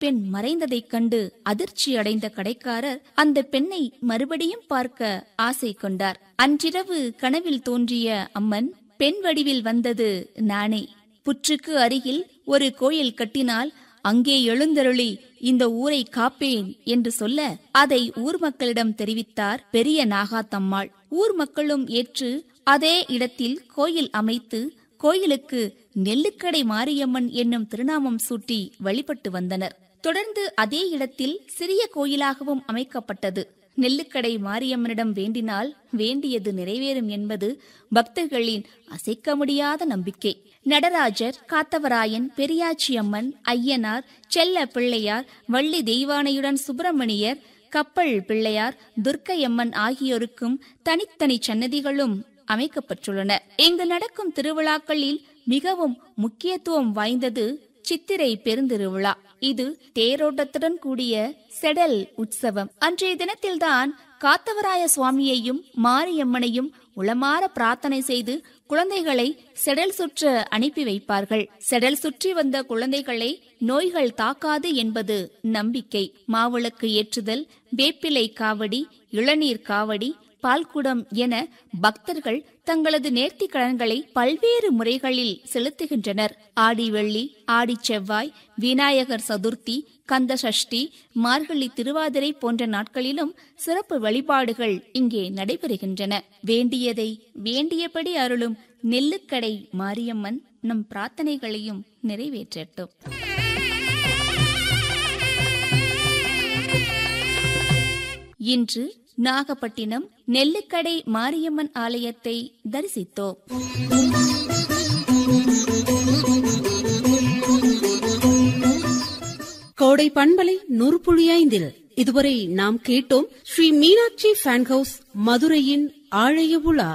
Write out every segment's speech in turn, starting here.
பெண் மறைந்ததைக் கண்டு அதிர்ச்சி அடைந்த கடைக்காரர் அந்த பெண்ணை மறுபடியும் பார்க்க ஆசை கொண்டார் அன்றிரவு கனவில் தோன்றிய அம்மன் பெண் வடிவில் வந்தது நானே புற்றுக்கு அருகில் ஒரு கோயில் கட்டினால் அங்கே எழுந்தருளி இந்த ஊரை காப்பேன் என்று சொல்ல அதை ஊர் மக்களிடம் தெரிவித்தார் பெரிய நாகாத்தம்மாள் ஊர் மக்களும் ஏற்று அதே இடத்தில் கோயில் அமைத்து கோயிலுக்கு நெல்லுக்கடை மாரியம்மன் என்னும் திருநாமம் சூட்டி வழிபட்டு வந்தனர் தொடர்ந்து அதே இடத்தில் சிறிய கோயிலாகவும் அமைக்கப்பட்டது நெல்லுக்கடை மாரியம்மனிடம் வேண்டினால் வேண்டியது நிறைவேறும் என்பது பக்தர்களின் அசைக்க முடியாத நம்பிக்கை நடராஜர் காத்தவராயன் பெரியாச்சியம்மன் ஐயனார் செல்ல பிள்ளையார் வள்ளி தெய்வானையுடன் சுப்பிரமணியர் கப்பல் பிள்ளையார் துர்க்கையம்மன் ஆகியோருக்கும் தனித்தனி சன்னதிகளும் அமைக்கப்பட்டுள்ளன இங்கு நடக்கும் திருவிழாக்களில் மிகவும் முக்கியத்துவம் வாய்ந்தது சித்திரை பெருந்திருவிழா இது தேரோட்டத்துடன் கூடிய செடல் உற்சவம் அன்றைய தினத்தில்தான் காத்தவராய சுவாமியையும் மாரியம்மனையும் உளமாற பிரார்த்தனை செய்து குழந்தைகளை செடல் சுற்ற அனுப்பி வைப்பார்கள் செடல் சுற்றி வந்த குழந்தைகளை நோய்கள் தாக்காது என்பது நம்பிக்கை மாவிளக்கு ஏற்றுதல் வேப்பிலை காவடி இளநீர் காவடி பால்குடம் என பக்தர்கள் தங்களது நேர்த்தி கடன்களை பல்வேறு முறைகளில் செலுத்துகின்றனர் ஆடி வெள்ளி ஆடி செவ்வாய் விநாயகர் சதுர்த்தி கந்த சஷ்டி மார்கழி திருவாதிரை போன்ற நாட்களிலும் சிறப்பு வழிபாடுகள் இங்கே நடைபெறுகின்றன வேண்டியதை வேண்டியபடி அருளும் நெல்லுக்கடை மாரியம்மன் நம் பிரார்த்தனைகளையும் நிறைவேற்றட்டும் இன்று நாகப்பட்டினம் நெல்லுக்கடை மாரியம்மன் ஆலயத்தை தரிசித்தோம் கோடை பண்பலை நூற்புழியைந்தில் இதுவரை நாம் கேட்டோம் ஸ்ரீ மீனாட்சி ஃபேன் ஹவுஸ் மதுரையின் ஆழைய உலா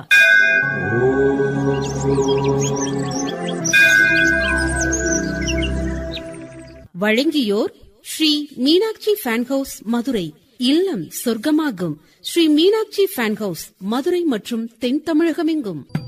வழங்கியோர் ஸ்ரீ மீனாட்சி ஃபேன் ஹவுஸ் மதுரை இல்லம் சொர்க்கமாகும் ஸ்ரீ மீனாட்சி ஃபேன் ஹவுஸ் மதுரை மற்றும் தென் தமிழகமெங்கும்